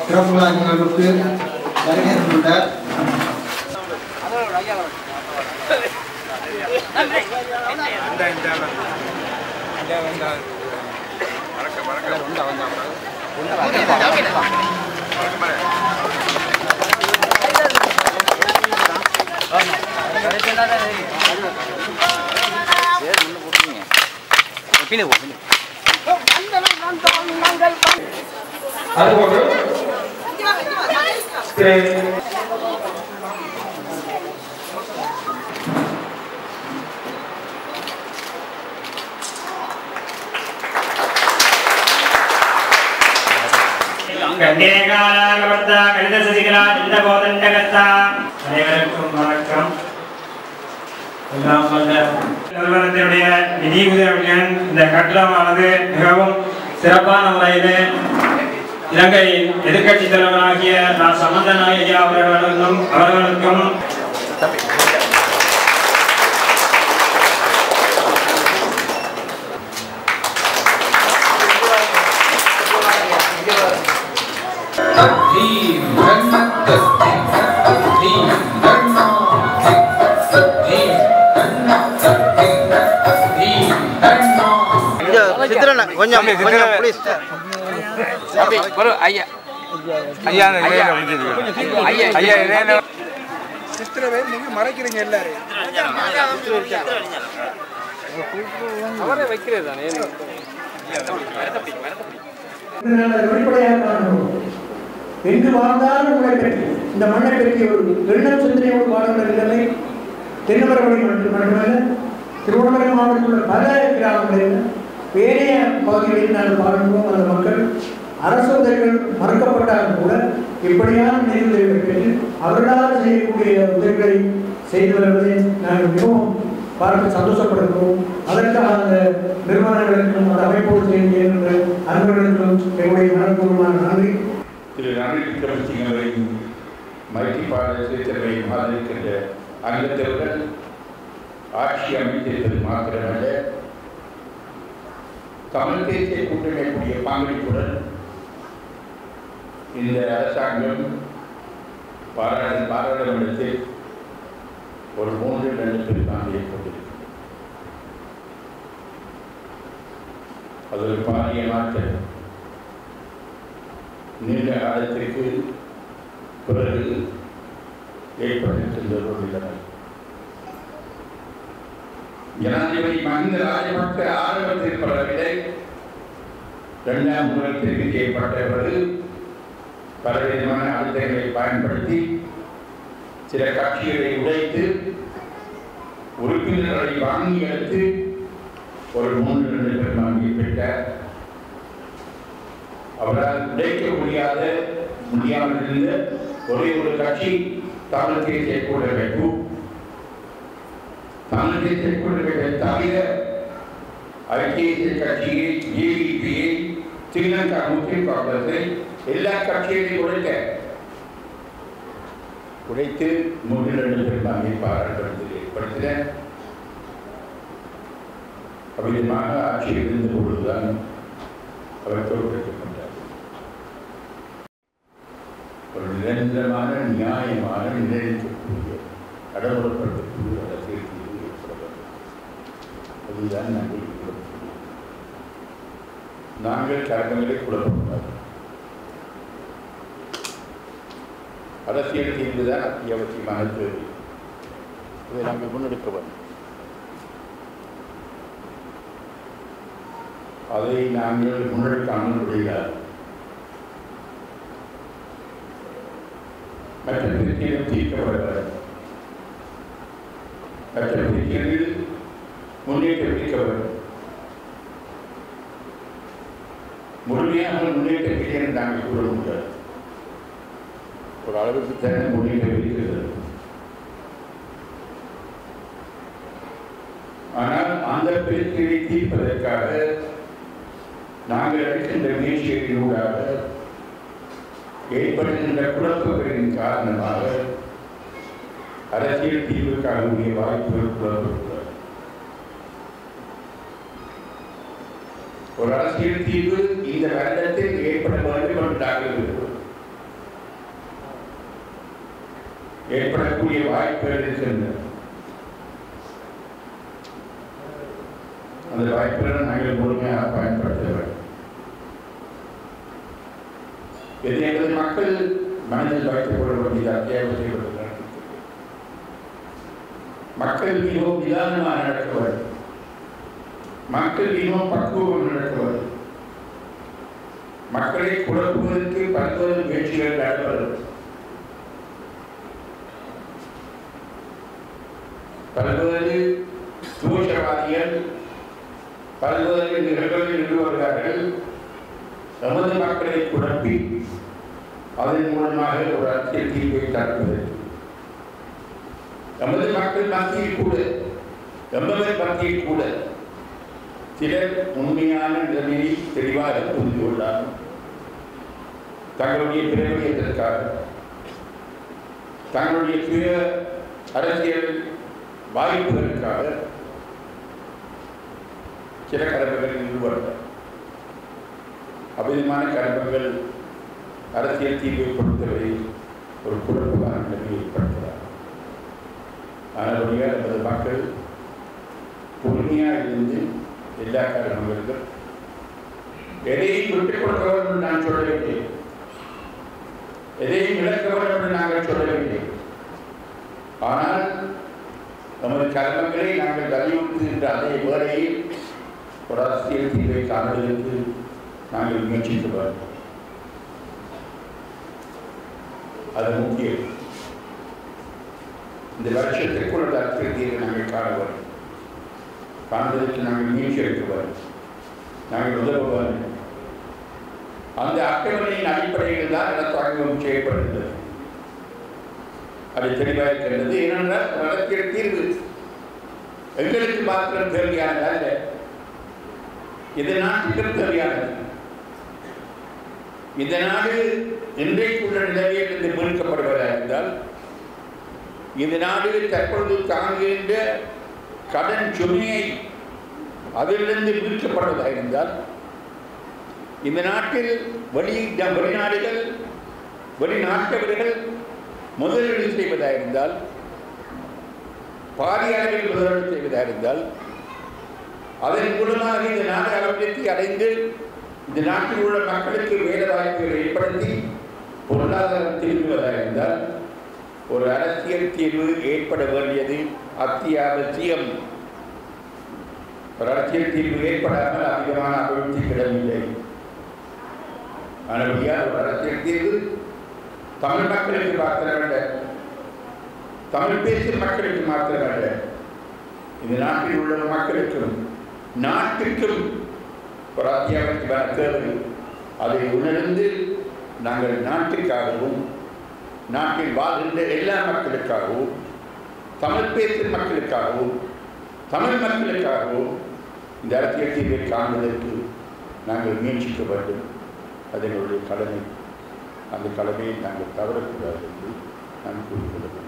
சிறப்பு விழா நிகழ்வுக்கு வருகை தந்துள்ள அதுபோன்று திரு கண்டேகாலாகவர்த்தா கணித சசிகலா இந்த கோதண்டகத்தா அனைவருக்கும் வணக்கம் எல்லாம் வல்ல நிறுவனத்தினுடைய நிதி உதவியுடன் இந்த கட்டடமானது மிகவும் சிறப்பான முறையிலே இலங்கையின் எதிர்க்கட்சி தலைவராகிய நான் சம்பந்தன் ஐயா அவர்களுக்கும் அவர்களுக்கும் சித்திரண்ணா கொஞ்சம் கொஞ்சம் ப்ளீஸ் ஐயா ஐயா ஐயா ஐயா சித்திரவே நீங்க மறைக்கிறீங்க எல்லாரும் அவரே வைக்கிறது தானே வெளிப்படையாக காணுவோம் எங்கு வாழ்ந்தாலும் உங்களை பற்றி இந்த மண்ணை பற்றி ஒரு எண்ணம் சிந்தனையோடு வாழ்கிற நிலைமை தென்னமரவழி மட்டுமல்ல திருவண்ணாமலை மாவட்டத்தில் உள்ள பல கிராமங்களில் வேறைய பகுதிகளில் நாங்கள் வாழ்கிறோம் அந்த மக்கள் அரசு உதவிகள் மறுக்கப்பட்டாலும் கூட இப்படியான நிதி உதவிகள் பெற்று அவர்களால் செய்யக்கூடிய உதவிகளை செய்து வருவதை நாங்கள் மிகவும் பார்த்து சந்தோஷப்படுகிறோம் அதற்காக அந்த நிறுவனங்களுக்கும் அந்த அமைப்போடு செய்கின்ற அன்பர்களுக்கும் எங்களுடைய மனப்பூர்வமான நன்றி திரு ரணில் விக்ரமசிங்க அவர்களின் மைத்திரிபால சிறுத்தலை ஆதரிக்கின்ற அங்கத்தவர்கள் ஆட்சி அமைத்திருப்பது மாத்திரமல்ல தமிழ் தேசிய கூட்டமைப்புடைய பங்களிப்புடன் இந்த அரசாங்கம் பாராள பாராளுமன்றத்தில் ஒரு மூன்று ரெண்டு பெரும்பான்மையை கொண்டிருக்கிறது அது ஒரு பாரிய மாற்றம் நீண்ட காலத்திற்கு பிறகு ஏற்பட்டிருக்கின்ற ஒரு நிலைமை ஜனாதிபதி மஹிந்த ராஜபக்ச ஆரம்பத்தில் பரவில்லை இரண்டாம் முறை தெரிவு செய்யப்பட்ட பிறகு பலவிதமான அழுத்தங்களை பயன்படுத்தி சில கட்சிகளை உடைத்து உறுப்பினர்களை வாங்கி எடுத்து ஒரு மூன்று ரெண்டு பெரும்பான்மையை பெற்றார் அவரால் உடைக்க முடியாத முடியாமல் இருந்த ஒரே ஒரு கட்சி தமிழ் தேசிய கூட்டமைப்பு தமிழ் தேசிய கூட்டமைப்பை தவிர ஐக்கிய தேசிய கட்சியை ஜேடிபியை ஸ்ரீலங்கா முஸ்லிம் காங்கிரஸை எல்லா கட்சிகளையும் உடைக்க உடைத்து மூன்று ரெண்டு பெரும்பான்மை பாராளுமன்றத்தில் ஏற்படுத்தின அவ்விதமாக ஆட்சியில் இருந்த பொழுதுதான் அவர் தோற்கடிக்கப்பட்டார் ஒரு நிரந்தரமான நியாயமான நிலைநிற்கக்கூடிய நடைமுறைப்படுத்தக்கூடிய அரசியல் தீர்வு ஏற்பட அதுதான் நாங்கள் குழப்பம் நாங்கள் கரங்களை குழப்பக்கூடாது அரசியல் தீர்வு தான் அத்தியாவசியமான தேவை இதை நாங்கள் முன்னெடுக்க வேண்டும் அதை நாங்கள் முன்னெடுக்காமல் விடுகிறார் மற்ற பிரச்சனைகள் தீர்க்கப்படுகிறது மற்ற பிரச்சனைகள் முன்னேற்றம் இருக்கப்படும் முழுமையாக முன்னேற்றம் இல்லை என்று நாங்கள் கூற முடியாது ஒரு அளவுக்கு தகுந்த முன்னேற்றம் இருக்கிறது ஆனால் அந்த பிரச்சனையை தீர்ப்பதற்காக நாங்கள் எடுக்கின்ற முயற்சிகளினூடாக ஏற்படுகின்ற குழப்பங்களின் காரணமாக அரசியல் தீர்வுக்காகக்கூடிய வாய்ப்புகள் குழப்பக்கூடாது ஒரு அரசியல் தீர்வு இந்த வருடத்தில் ஏற்பட வேண்டும் என்று நாங்கள் விரும்புகிறோம் ஏற்படக்கூடிய வாய்ப்புகள் இருக்கின்றன அந்த வாய்ப்புகளை நாங்கள் முழுமையாக பயன்படுத்த வேண்டும் இது என்பது மக்கள் மனதில் வைத்துக் கொள்ள வேண்டியது அத்தியாவசியப்படுகிறது மக்கள் மிகவும் நிதானமாக நடக்க வேண்டும் மக்கள் மிகவும் பக்குவம் நடக்க வேண்டும் மக்களை குழப்புவதற்கு பல்வேறு முயற்சிகள் நடப்பது பல்வேறு தூஷவாதிகள் பல்வேறு நிகழ்வுகளில் நிறுவுகிறார்கள் நமது மக்களை குழப்பி அதன் மூலமாக ஒரு அரசியல் தீர்வை தரப்பது நமது மக்கள் மத்தியில் கூட எம்பவர் மத்தியில் கூட சிலர் உண்மையான நிலைமையை தெளிவாக புரிந்து கொள்ளார் தங்களுடைய பிரபலியத்திற்காக தங்களுடைய சுய அரசியல் வாய்ப்புகளுக்காக சில கலப்புகள் நிறுவனர் அபிதமான கலப்புகள் அரசியல் தீர்வை பொறுத்தவரை ஒரு குழப்பமான நிலைமையை ஏற்படுத்துகிறார் அதனுடைய நமது மக்கள் பொறுமையாக இருந்து எல்லா காரணங்களுக்கும் எதையும் விட்டுக் கொடுக்க வேண்டும் என்று நான் சொல்லவில்லை எதையும் இழக்க வேண்டும் என்று நாங்கள் சொல்லவில்லை ஆனால் நமது கர்மங்களை நாங்கள் வலியுறுத்துகின்ற அதே வேளையில் ஒரு அரசியல் தீர்வை காண்பதற்கு நாங்கள் முயற்சித்து வேண்டும் அது முக்கியம் இந்த வருஷத்திற்குள் அந்த அரசியல் தீர்வை நாங்கள் காண வேண்டும் காண்பதற்கு நாங்கள் முயற்சி எடுக்க வேண்டும் நாங்கள் உதவ வேண்டும் அந்த அட்டவணையின் அடிப்படையில் தான் நிலத்தாக்கம் செய்யப்படுகிறது அது தெளிவாக இருக்கின்றது ஏனென்றால் அரசியல் தீர்வு எங்களுக்கு மாத்திரம் தேவையானது அல்ல இது நாட்டுக்கும் தேவையானது இந்த நாடு இன்றைக்குள்ள நிலையில் இருந்து மீட்கப்படுவதாக இருந்தால் இந்த நாடு தற்பொழுது தாங்குகின்ற கடன் சுமையை அதிலிருந்து மீட்கப்படுவதாக இருந்தால் இந்த நாட்டில் வெளி வெளிநாடுகள் வெளிநாட்டவர்கள் முதலீடு செய்வதாக இருந்தால் பாதி அளவில் முதலீடு செய்வதாக இருந்தால் அதன் மூலமாக இந்த நாடு அபிவிருத்தி அடைந்து இந்த நாட்டில் உள்ள மக்களுக்கு வேலை வாய்ப்புகளை ஏற்படுத்தி பொருளாதாரம் திரும்புவதாக இருந்தால் ஒரு அரசியல் தீர்வு ஏற்பட வேண்டியது அத்தியாவசியம் ஒரு அரசியல் தீர்வு ஏற்படாமல் அதிகமான அபிவிருத்தி கிடமில்லை ஆனால் ஒரு அரசியல் தீர்வு தமிழ் மக்களுக்கு மாத்திரமல்ல தமிழ் பேசும் மக்களுக்கு மாத்திரமல்ல இந்த நாட்டில் உள்ள மக்களுக்கும் நாட்டுக்கும் ஒரு அத்தியாவசியமான தேவை அதை உணர்ந்து நாங்கள் நாட்டுக்காகவும் நாட்டில் வாழ்கின்ற எல்லா மக்களுக்காகவும் தமிழ் பேசும் மக்களுக்காகவும் தமிழ் மக்களுக்காகவும் இந்த அரசியல் தீர்வை காண்பதற்கு நாங்கள் முயற்சிக்க வேண்டும் அது எங்களுடைய கடமை அந்த கடமையை நாங்கள் தவறக்கூடாது என்று நான் கூறிக்கொள்கிறேன்